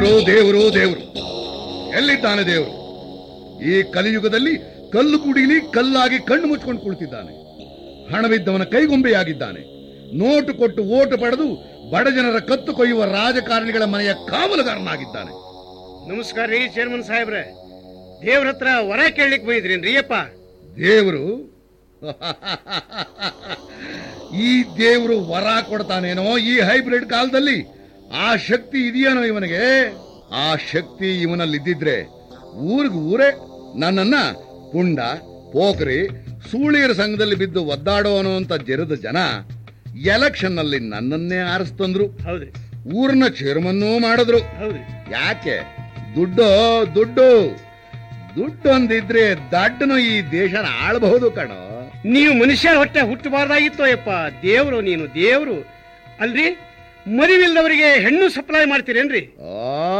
ದೇವರು ದೇವರು ಎಲ್ಲಿದ್ದಾನೆ ದೇವರು ಈ ಕಲಿಯುಗದಲ್ಲಿ ಕಲ್ಲು ಕುಡಿಲಿ ಕಲ್ಲಾಗಿ ಕಣ್ಣು ಮುಚ್ಕೊಂಡು ಕುಳಿತಿದ್ದಾನೆ ಹಣವಿದ್ದವನ ಕೈಗೊಂಬೆಯಾಗಿದ್ದಾನೆ ನೋಟು ಕೊಟ್ಟು ಓಟು ಪಡೆದು ಬಡಜನರ ಕತ್ತು ಕೊಯ್ಯುವ ರಾಜಕಾರಣಿಗಳ ಮನೆಯ ಕಾವಲುಗಾರನಾಗಿದ್ದಾನೆ ನಮಸ್ಕಾರ ರೀ ಚೇರ್ಮನ್ ಸಾಹೇಬ್ರೆ ದೇವ್ರ ಹತ್ರ ವರ ಕೇಳಲಿಕ್ಕೆ ಬಂದಿದ್ರೇನ್ರಿ ಅಪ್ಪ ದೇವರು ಈ ದೇವರು ವರ ಕೊಡ್ತಾನೇನೋ ಈ ಹೈಬ್ರಿಡ್ ಕಾಲದಲ್ಲಿ ಆ ಶಕ್ತಿ ಇದೆಯೇನೋ ಇವನಿಗೆ ಆ ಶಕ್ತಿ ಇವನಲ್ಲಿದ್ದಿದ್ರೆ ಊರಿಗೆ ಊರೇ ನನ್ನನ್ನ ಪುಂಡ ಪೋಖರಿ ಸೂಳಿಯರ ಸಂಘದಲ್ಲಿ ಬಿದ್ದು ಒದ್ದಾಡೋನು ಅಂತ ಜರದ ಜನ ಎಲೆಕ್ಷನ್ ನಲ್ಲಿ ನನ್ನನ್ನೇ ಆರಿಸ್ತಂದ್ರು ಹೌದ್ರಿ ಊರಿನ ಚೇರ್ಮನ್ನೂ ಮಾಡಿದ್ರು ಹೌದ್ರಿ ಯಾಕೆ ದುಡ್ಡು ದುಡ್ಡು ದುಡ್ಡು ಒಂದಿದ್ರೆ ದಡ್ಡನು ಈ ದೇಶನ ಆಳಬಹುದು ಕಣೋ ನೀವು ಮನುಷ್ಯರ ಹೊಟ್ಟೆ ಹುಟ್ಟಬಾರ್ದಾಗಿತ್ತೋ ಯಪ್ಪ ದೇವ್ರು ನೀನು ದೇವ್ರು ಅಲ್ರಿ ಮರಿವಿಲ್ದವರಿಗೆ ಹೆಣ್ಣು ಸಪ್ಲೈ ಮಾಡ್ತೀರೇನ್ರಿ ಆ